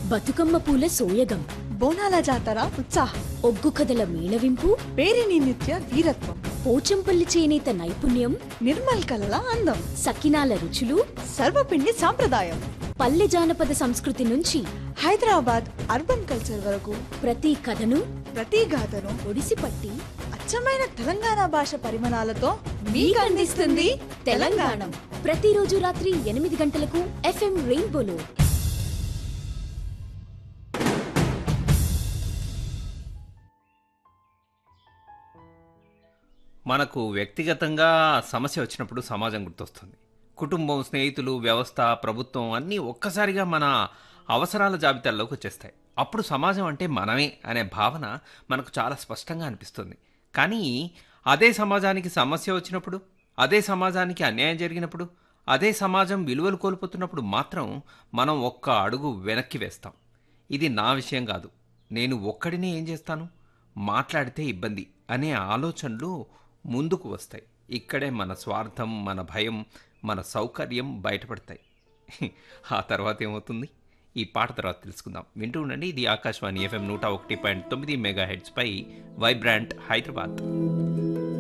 బతుకమ్మ పూల సోయగం బోనాల జాతర ఉత్సాహం ఒగ్గు కథల మేళవింపు పేరిని నిత్య వీరత్వం పోచంపల్లి చేనేత నైపుణ్యం నిర్మల్ కలల అందం సకినాల రుచులు సర్వపిండి సాంప్రదాయం పల్లె జానపద సంస్కృతి నుంచి హైదరాబాద్ అర్బన్ కల్చర్ వరకు ప్రతి కథను ప్రతి గాథను ఒడిసిపట్టి అచ్చమైన తెలంగాణ భాష పరిమాణాలతో మీకు అందిస్తుంది తెలంగాణ ప్రతిరోజు రాత్రి ఎనిమిది గంటలకు ఎఫ్ఎం రెయిన్బోలో మనకు వ్యక్తిగతంగా సమస్య వచ్చినప్పుడు సమాజం గుర్తొస్తుంది కుటుంబం స్నేహితులు వ్యవస్థ ప్రభుత్వం అన్నీ ఒక్కసారిగా మన అవసరాల జాబితాల్లోకి వచ్చేస్తాయి అప్పుడు సమాజం అంటే మనమే అనే భావన మనకు చాలా స్పష్టంగా అనిపిస్తుంది కానీ అదే సమాజానికి సమస్య వచ్చినప్పుడు అదే సమాజానికి అన్యాయం జరిగినప్పుడు అదే సమాజం విలువలు కోల్పోతున్నప్పుడు మాత్రం మనం ఒక్క అడుగు వెనక్కి వేస్తాం ఇది నా విషయం కాదు నేను ఒక్కడినే ఏం చేస్తాను మాట్లాడితే ఇబ్బంది అనే ఆలోచనలు ముందుకు వస్తాయి ఇక్కడే మన స్వార్థం మన భయం మన సౌకర్యం బయటపడతాయి ఆ తర్వాత ఏమవుతుంది ఈ పాట తర్వాత తెలుసుకుందాం వింటూ ఉండండి ఇది ఆకాశవాణి ఎఫ్ఎం నూట ఒకటి పాయింట్ తొమ్మిది మెగా హెడ్స్పై వైబ్రాంట్ హైదరాబాద్